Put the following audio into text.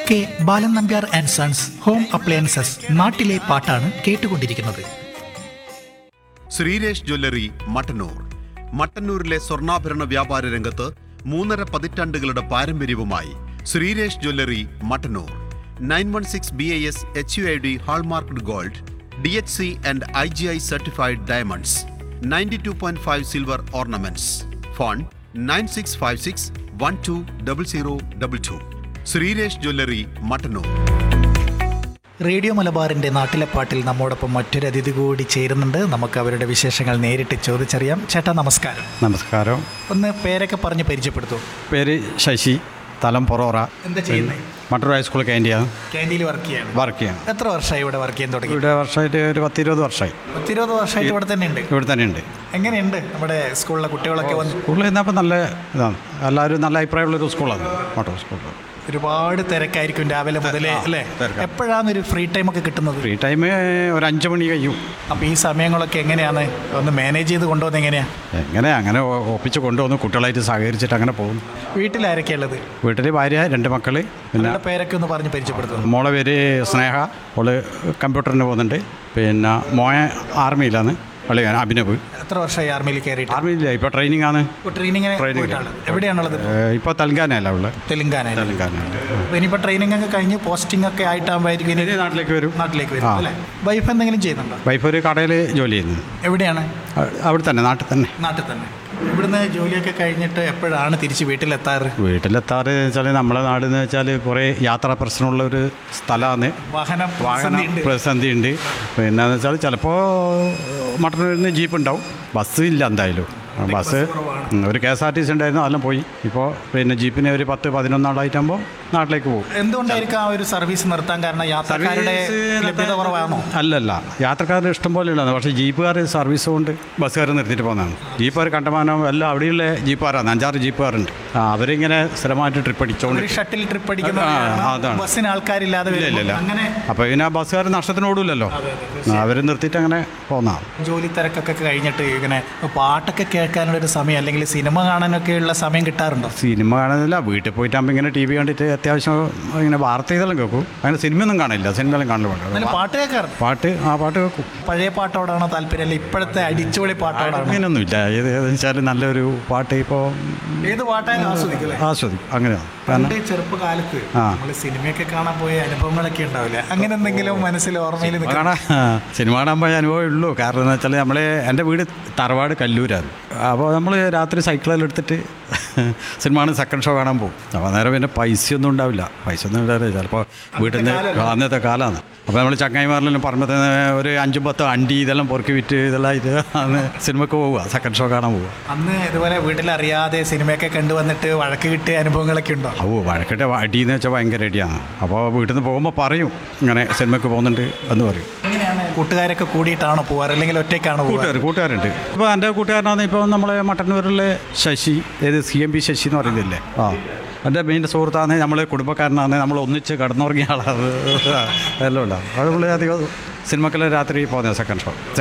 K Balan Nambiar and sons home appliances നാട്ടിലെ പാട്ടാണ് കേട്ടുകൊണ്ടിരിക്കുന്നത് ശ്രീരേഷ് ജ്വല്ലറി മട്ടന്നൂർ മട്ടന്നൂരിലെ സ്വർണ്ണാഭരണ വ്യാപാര രംഗത്ത് മൂന്നര പതിറ്റാണ്ടുകളുടെ പാരമ്പര്യവുമായി Sreeresh jewellery Mattannur nine one six B I S H U I D hallmarked gold D H C and I G I certified diamonds ninety two point five silver ornaments phone nine six five six one two double zero double two Sreeresh jewellery Mattannur radio മലബാറിന്റെ നാട്ടിലെ പാട്ടിൽ നമ്മോടൊപ്പം മറ്റൊരു അതിഥി കൂടി ചേരുന്നുണ്ട് നമുക്ക് അവരുടെ വിശേഷങ്ങൾ നേരിട്ട് ചോദിച്ചറിയാം ചേട്ടാ നമസ്കാരം നമസ്കാരം ഒന്ന് പേരൊക്കെ പറഞ്ഞ് പരിചയപ്പെടുത്തൂ പേര് ശശി തലം പൊറോറ എന്താ ചെയ്യുന്നത് മട്ടൂർ ഹൈസ്കൂൾ ക്യാൻറ്റീൻ ക്യാൻറ്റീനിൽ വർക്ക് ചെയ്യാണ് വർക്ക് ചെയ്യാം എത്ര വർഷമായി ഇവിടെ വർക്ക് ചെയ്യാൻ തുടങ്ങി ഇവിടെ വർഷമായിട്ട് ഒരു പത്തിരുപത് വർഷമായി പത്തിരുപത് വർഷമായിട്ട് ഇവിടെ തന്നെ ഉണ്ട് ഇവിടെ തന്നെ ഉണ്ട് എങ്ങനെയുണ്ട് നമ്മുടെ സ്കൂളിലെ കുട്ടികളൊക്കെ വന്ന് സ്കൂളിൽ നിന്നപ്പോൾ നല്ല ഇതാണ് എല്ലാവരും നല്ല അഭിപ്രായമുള്ളൊരു സ്കൂളാണ് മട്ടൂർ സ്കൂൾ ഒരുപാട് തിരക്കായിരിക്കും രാവിലെ മുതലേ അല്ലേ തിരക്കാ. എപ്പോഴാണ് ഒരു ഫ്രീ ടൈം ഒക്കെ കിട്ടുന്നത് ഫ്രീ ടൈം ഒരു അഞ്ച് മണി കഴിയും അപ്പോൾ ഈ സമയങ്ങളൊക്കെ എങ്ങനെയാണ് ഒന്ന് മാനേജ് ചെയ്ത് കൊണ്ടുവന്ന് എങ്ങനെയാ എങ്ങനെ അങ്ങനെ ഒ- ഒപ്പിച്ച് കൊണ്ടുവന്ന് കുട്ടികളായിട്ട് സഹകരിച്ചിട്ട് അങ്ങനെ പോകും വീട്ടിലാരൊക്കെയാ ഉള്ളത് വീട്ടിൽ ഭാര്യ രണ്ട് മക്കൾ പിന്നെ അവരുടെ പേരൊക്കെ ഒന്ന് പറഞ്ഞ് പരിചയപ്പെടുത്തുന്നു മോളെ പേര് സ്നേഹ അവള് കമ്പ്യൂട്ടറിന് പോകുന്നുണ്ട് പിന്നെ മോയ ആർമിയിലാണ് അവള് അഭിനവ് എത്ര വർഷമായി ആർമിയിൽ കയറിയിട്ട് ആർമിയില്ല ഇപ്പോൾ ട്രെയിനിങ് ആണ് ഇപ്പോൾ ട്രെയിനിങ്ങിന് Training. പോയിട്ടാണ് എവിടെയാണുള്ളത് ഇപ്പോൾ തെലങ്കാനയല്ല അവള് തെലുങ്കാന തെലങ്കാന അപ്പോൾ ഇനിയിപ്പോൾ ട്രെയിനിങ് ഒക്കെ കഴിഞ്ഞ് പോസ്റ്റിംഗ് ഒക്കെ ആയിട്ടാകുമ്പോഴായിരിക്കും ഇനി ഇനി നാട്ടിലേക്ക് വരും നാട്ടിലേക്ക് വരും ആ. അല്ലേ വൈഫ് എന്തെങ്കിലും ചെയ്യുന്നുണ്ടോ വൈഫ് ഒരു കടയിൽ ജോലി ചെയ്യുന്നത് എവിടെയാണ് അ- അവിടെ തന്നെ നാട്ടിൽ തന്നെ നാട്ടിൽ തന്നെ ഇവിടുന്ന് ജോലിയൊക്കെ കഴിഞ്ഞിട്ട് എപ്പോഴാണ് തിരിച്ച് വീട്ടിലെത്താറ് വീട്ടിലെത്താറ് വെച്ചാൽ നമ്മളെ നാട് എന്ന് വെച്ചാൽ കുറേ യാത്രാ പ്രശ്നമുള്ള ഒരു സ്ഥലമാണ് വാഹനം വാഹന പ്രതിസന്ധിയുണ്ട്. പ്രതിസന്ധി ഉണ്ട് പിന്നെ എന്ന് വെച്ചാൽ ചിലപ്പോൾ മട്ടന്നൂരിൽ നിന്ന് ജീപ്പ് ഉണ്ടാവും ബസ് ഇല്ല എന്തായാലും ബസ് ഉം, ഒരു K S R T C ഉണ്ടായിരുന്നു അതെല്ലാം പോയി ഇപ്പോൾ പിന്നെ ജീപ്പിന് ഒരു പത്ത് പതിനൊന്നാളായിട്ടാകുമ്പോൾ നാട്ടിലേക്ക് പോകും എന്തുകൊണ്ടായിരിക്കും ആ ഒരു സർവീസ് നിർത്താൻ കാരണം യാത്രക്കാരുടെ ലഭ്യത കുറവാണോ അല്ലല്ല യാത്രക്കാരുടെ ഇഷ്ടം പോലെയുള്ളതാണ് പക്ഷേ ജീപ്പുകാർ സർവീസ് കൊണ്ട് ബസ്സുകാർ നിർത്തിയിട്ട് പോകുന്നതാണ് ജീപ്പുകാർ കണ്ടമാനം എല്ലാം അവിടെയുള്ള ജീപ്പുകാരാണ് അഞ്ചാറ് ജീപ്പുകാരുണ്ട് ആ അവരിങ്ങനെ സ്ഥിരമായിട്ട് ട്രിപ്പ് അടിച്ചുകൊണ്ട് ഒരു ഷട്ടിൽ ട്രിപ്പ് അടിക്കുന്ന ആ, കാരണം അതാണ്. ബസ്സിന് ആൾക്കാരില്ലാതെ ഇല്ല ഇല്ല വരുമ്പോൾ ഇല്ല അങ്ങനെ അപ്പോൾ പിന്നെ ആ ബസ്സുകാർ നഷ്ടത്തിനോടില്ലല്ലോ അവർ നിർത്തിയിട്ട് അങ്ങനെ പോകുന്നതാണ് ജോലി തിരക്കൊക്കെ കഴിഞ്ഞിട്ട് ഇങ്ങനെ പാട്ടൊക്കെ കേൾക്കാനുള്ള ഒരു സമയം അല്ലെങ്കിൽ സിനിമ കാണാനൊക്കെ ഉള്ള സമയം കിട്ടാറുണ്ടോ സിനിമ കാണുന്നില്ല വീട്ടിൽ പോയിട്ടാകുമ്പോൾ ഇങ്ങനെ ടി വി കണ്ടിട്ട് അത്യാവശ്യം ഇങ്ങനെ വാർത്ത ഇതെല്ലാം കേൾക്കും അങ്ങനെ സിനിമയൊന്നും കാണില്ല സിനിമയെല്ലാം എന്നാലും കാണില്ല പാട്ട് കേൾക്കാറുണ്ട് പാട്ട് ആ പാട്ട് കേൾക്കും പഴയ പാട്ടോടാണോ താല്പര്യം അല്ല ഇപ്പോഴത്തെ അടിച്ചുപൊളി പാട്ടോടാണോ അങ്ങനെയൊന്നുമില്ല ഏത് ഏതെന്ന് വെച്ചാൽ നല്ലൊരു പാട്ട് ഇപ്പോൾ ഏത് പാട്ടായാലും ആസ്വദിക്കില്ലേ ആസ്വദിക്കും അങ്ങനെയാണ് കാരണം പണ്ട് ചെറുപ്പകാലത്ത് ആ. നമ്മൾ സിനിമയൊക്കെ കാണാൻ പോയ അനുഭവങ്ങളൊക്കെ ഉണ്ടാവില്ലേ അങ്ങനെ എന്തെങ്കിലും മനസ്സിൽ ഓർമ്മയിൽ നിൽക്കുന്ന കാണാൻ സിനിമ കാണാൻ പോയ അനുഭവമേ ഉള്ളൂ കാരണം എന്ന് വെച്ചാൽ നമ്മൾ എൻ്റെ വീട് തറവാട് കല്ലൂരാണ് അപ്പോൾ നമ്മൾ രാത്രി സൈക്കിളെല്ലാം എടുത്തിട്ട് സിനിമ കാണാൻ സെക്കൻഡ് ഷോ കാണാൻ പോകും അപ്പോൾ അന്നേരം പിന്നെ പൈസയൊന്നും ഉണ്ടാവില്ല പൈസ ഒന്നും ഉണ്ടാവില്ല ചിലപ്പോൾ വീട്ടിൽ നിന്ന് അന്നത്തെ കാലമാണ് അപ്പോൾ നമ്മൾ ചങ്ങായിമാരിലെല്ലാം പറയുമ്പോൾ തന്നെ ഒരു അഞ്ചും പത്തും അണ്ടി ഇതെല്ലാം പൊറുക്കി വിറ്റ് ഇതെല്ലാം ഇത് അന്ന് സിനിമക്ക് പോവുക സെക്കൻഡ് ഷോ കാണാൻ പോവുക അന്ന് ഇതുപോലെ വീട്ടിലറിയാതെ സിനിമയൊക്കെ കണ്ടുവന്നിട്ട് വഴക്ക് കിട്ടിയ അനുഭവങ്ങളൊക്കെ ഉണ്ടോ ഓ വഴക്കിട്ട് അടി എന്ന് വെച്ചാൽ ഭയങ്കര അടിയാണ് അപ്പോൾ വീട്ടിൽ നിന്ന് പോകുമ്പോൾ പറയും ഇങ്ങനെ സിനിമയ്ക്ക് പോകുന്നുണ്ട് എന്ന് പറയും എങ്ങനെയാണ് കൂട്ടുകാരൊക്കെ കൂടിയിട്ടാണോ പോവാറ് അല്ലെങ്കിൽ ഒറ്റയ്ക്കാണോ പോവാറ് കൂട്ടുകാർ കൂട്ടുകാരുണ്ട് ഇപ്പോൾ എൻ്റെ കൂട്ടുകാരനാണ് ഇപ്പോൾ നമ്മളെ മട്ടന്നൂരിലെ ശശി ഏത് സി എം പി ശശി എന്ന് പറയുന്നില്ലേ ആ എൻ്റെ മെയിൻ സുഹൃത്താണ് നമ്മൾ കുടുംബക്കാരനാണ് നമ്മൾ ഒന്നിച്ച് കടന്നുറങ്ങിയ ആളാണ് എല്ലാം ഉണ്ടാവും അതുപോലെ അധികം സിനിമക്കെല്ലാം രാത്രി പോകുന്നത് സെക്കൻഡ് ഷോ